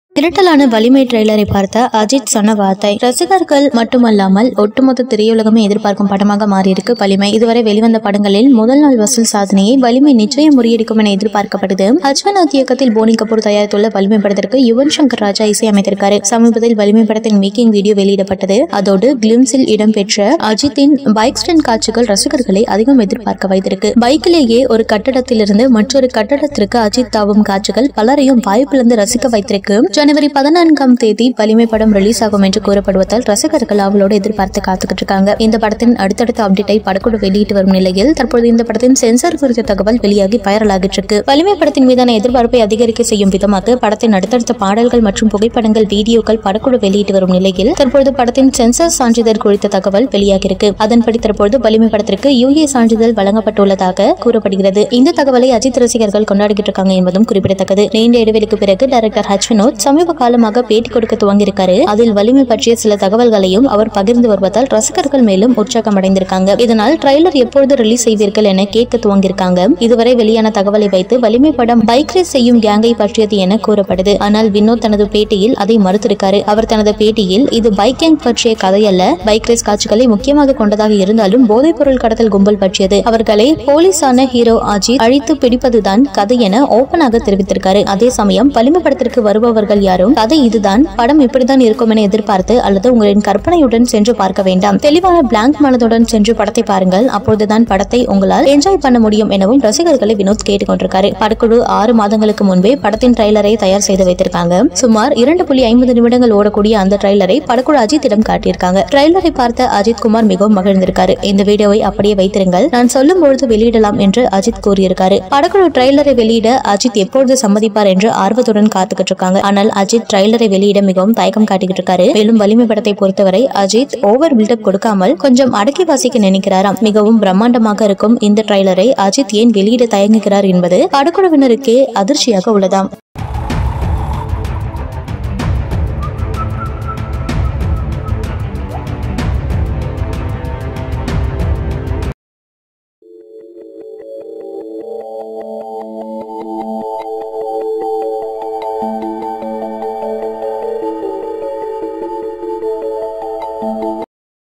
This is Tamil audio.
இரட்டலான வலிமை ட்ரெய்லரை பார்த்த அஜித் சொன்ன வார்த்தை ரசிகர்கள் மட்டுமல்லாமல் ஒட்டுமொத்த திரையுலகமே எதிர்பார்க்கும் படமாக மாறியிருக்கு வலிமை இதுவரை வெளிவந்த படங்களில் முதல் நாள் வசூல் சாதனையை வலிமை நிச்சயம் முறியடிக்கும் என எதிர்பார்க்கப்படுது அஜ்வநாத் இயக்கத்தில் போனி கபூர் தயாரித்துள்ள வலிமை படத்திற்கு யுவன் சங்கர் ராஜா இசையமைத்திருக்காரு சமீபத்தில் வலிமை படத்தின் மேக்கிங் வீடியோ வெளியிடப்பட்டது அதோடு கிளிம்ஸில் இடம்பெற்ற அஜித்தின் பைக் ஸ்டன் காட்சிகள் ரசிகர்களை அதிகம் எதிர்பார்க்க வைத்திருக்கு பைக்கிலேயே ஒரு கட்டடத்திலிருந்து மற்றொரு கட்டடத்திற்கு அஜித் தாவும் காட்சிகள் பலரையும் வாய்ப்பிழந்து ரசிக்க வைத்திருக்கு ஜனவரி பதினான்காம் தேதி வலிமை படம் ரிலீஸ் ஆகும் என்று கூறப்படுவதால் ரசிகர்கள் அவளோடு எதிர்பார்த்து காத்துக்கிட்டு இருக்காங்க இந்த படத்தின் அடுத்தடுத்த அப்டேட்டை படக்குழு வெளியிட்டு வரும் நிலையில் தற்போது இந்த படத்தின் சென்சார் குறித்த தகவல் வெளியாகி வைரல் ஆகிட்டு இருக்கு வலிமை படத்தின் மீதான எதிர்பார்ப்பை அதிகரிக்க செய்யும் விதமாக படத்தின் அடுத்தடுத்த பாடல்கள் மற்றும் புகைப்படங்கள் வீடியோக்கள் படக்குழு வெளியிட்டு வரும் நிலையில் தற்போது படத்தின் சென்சார் சான்றிதழ் குறித்த தகவல் வெளியாகிருக்கு அதன்படி தற்போது வலிமை படத்திற்கு யூஏ சான்றிதழ் வழங்கப்பட்டுள்ளதாக கூறப்படுகிறது இந்த தகவலை அஜித் ரசிகர்கள் கொண்டாடிக்கிட்டு இருக்காங்க என்பதும் குறிப்பிடத்தக்கது நீண்ட இடைவெளிக்கு பிறகு டைரக்டர் ஹச் வினோத் சமீப காலமாக பேட்டி கொடுக்க துவங்கியிருக்காரு அதில் வலிமை பற்றிய சில தகவல்களையும் அவர் பகிர்ந்து வருவதால் ரசிகர்கள் மேலும் உற்சாகம் அடைந்திருக்காங்க இதனால் ட்ரைலர் எப்பொழுது ரிலீஸ் செய்வீர்கள் என கேட்க துவங்கியிருக்காங்க இதுவரை வெளியான தகவலை வைத்து வலிமை படம் பைக் ரேஸ் செய்யும் கேங்கை பற்றியது என கூறப்படுது ஆனால் வினோத் தனது பேட்டியில் அதை மறுத்திருக்காரு அவர் தனது பேட்டியில் இது பைக் கேங் பற்றிய கதை அல்ல பைக் ரேஸ் காட்சிகளை முக்கியமாக கொண்டதாக இருந்தாலும் போதைப் பொருள் கடத்தல் கும்பல் பற்றியது அவர்களை போலீஸான ஹீரோ அஜித் அழித்து பிடிப்பதுதான் கதை என ஓபனாக தெரிவித்திருக்காரு அதே சமயம் வலிமை படத்திற்கு வருபவர்கள் யாரும் கதை இதுதான் படம் இப்படித்தான் இருக்கும் என எதிர்பார்த்து அல்லது உங்களின் கற்பனையுடன் சென்று பார்க்க வேண்டாம் தெளிவான பிளாங்க் மனதுடன் சென்று படத்தை பாருங்கள் அப்பொழுதுதான் படத்தை உங்களால் என்ஜாய் பண்ண முடியும் எனவும் ரசிகர்களை வினோத் கேட்டுக்கொண்டிருக்காரு படக்குழு ஆறு மாதங்களுக்கு முன்பே படத்தின் ட்ரைலரை தயார் செய்து வைத்திருக்காங்க சுமார் இரண்டு புள்ளி ஐம்பது நிமிடங்கள் ஓடக்கூடிய அந்த ட்ரைலரை படக்குழு அஜித்திடம் காட்டியிருக்காங்க ட்ரைலரை பார்த்த அஜித் குமார் மிகவும் மகிழ்ந்திருக்காரு இந்த வீடியோவை அப்படியே வைத்திருங்கள் நான் சொல்லும் பொழுது வெளியிடலாம் என்று அஜித் கூறியிருக்காரு படக்குழு ட்ரைலரை வெளியிட அஜித் எப்பொழுது சம்மதிப்பார் என்று ஆர்வத்துடன் காத்துக்கிட்டு இருக்காங்க ஆனால் அஜித் ட்ரைலரை வெளியிட மிகவும் தயக்கம் காட்டிக்கிட்டு இருக்காரு மேலும் வலிமை படத்தை பொறுத்தவரை அஜித் ஓவர் பில்டப் கொடுக்காமல் கொஞ்சம் அடக்கி வாசிக்க நினைக்கிறாராம் மிகவும் பிரம்மாண்டமாக இருக்கும் இந்த ட்ரைலரை அஜித் ஏன் வெளியிட தயங்குகிறார் என்பது படக்குழுவினருக்கே அதிர்ச்சியாக உள்ளதாம்